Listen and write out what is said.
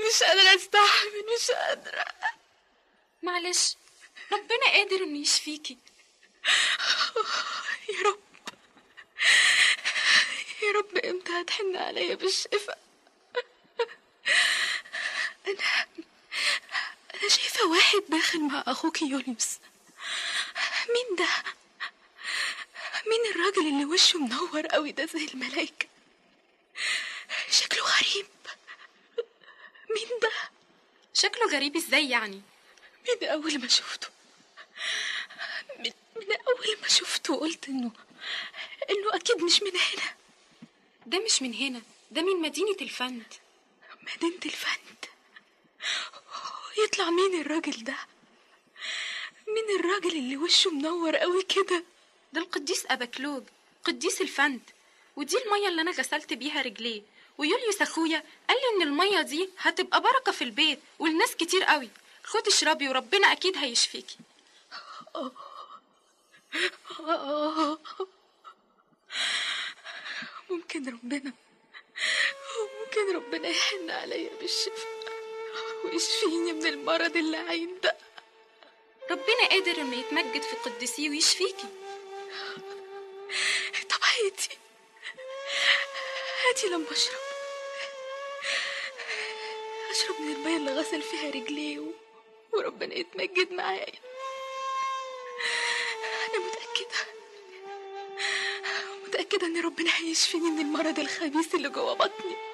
مش قادرة استحمل مش قادرة معلش ربنا قادر انه يشفيكي يا رب يا رب امتى هتحن عليا بالشفاء انا انا شايفه واحد داخل مع اخوك يوليوس مين ده مين الراجل اللي وشه منور قوي ده زي الملايكه شكله غريب مين ده شكله غريب ازاي يعني من اول ما شفته من, من اول ما شفته قلت انه انه اكيد مش من هنا ده مش من هنا ده من مدينة الفند مدينة الفند يطلع مين الراجل ده مين الراجل اللي وشه منور قوي كده ده القديس أباكلوج قديس الفند ودي المية اللي أنا غسلت بيها رجليه ويوليوس أخويا قال لي إن المية دي هتبقى بركة في البيت والناس كتير قوي خد اشربي وربنا أكيد هيشفيكي ممكن ربنا ممكن ربنا يحن عليا بالشفاء ويشفيني من المرض اللعين ده ربنا قادر إنه يتمجد في قدسيه ويشفيكي طب هاتي هاتي لما اشرب اشرب من المية اللي غسل فيها رجليه و... وربنا يتمجد معايا انا متأكدة متأكدة ان ربنا هيشفيني من المرض الخبيث اللي جوه بطني